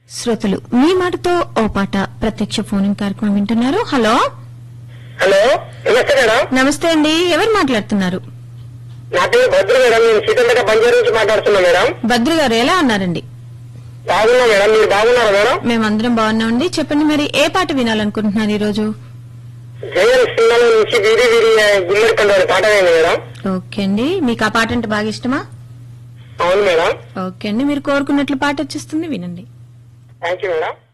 శ్రోతలు మీ మాటతో ఓ పాట ప్రత్యక్ష ఫోన్ కార్యక్రమం వింటున్నారు హలో హలో నమస్తే మేడం నమస్తే అండి ఎవరు మాట్లాడుతున్నారు నా పేరు భద్రు మేడం నేను సీతంపేట బంజారు నుంచి మాట్లాడుతున్నా మేడం భద్రు గారు ఎలా ఉన్నారండి బాగున్నా మేడం మీరు బాగున్నారా మేడం మేమందరం బాగున్నామండి చెప్పండి మరి ఏ పాట వినాలనుకుంటున్నారు ఈ రోజు జయన్ సినిమాలో నుంచి వీరి వీరి గుమ్మడి పండు పాట వేయండి మేడం ఓకే అండి మీకు ఆ పాట అంటే బాగా ఇష్టమా అవును మేడం ఓకే అండి మీరు కోరుకున్నట్లు పాట వచ్చేస్తుంది వినండి థ్యాంక్ యూ మేడం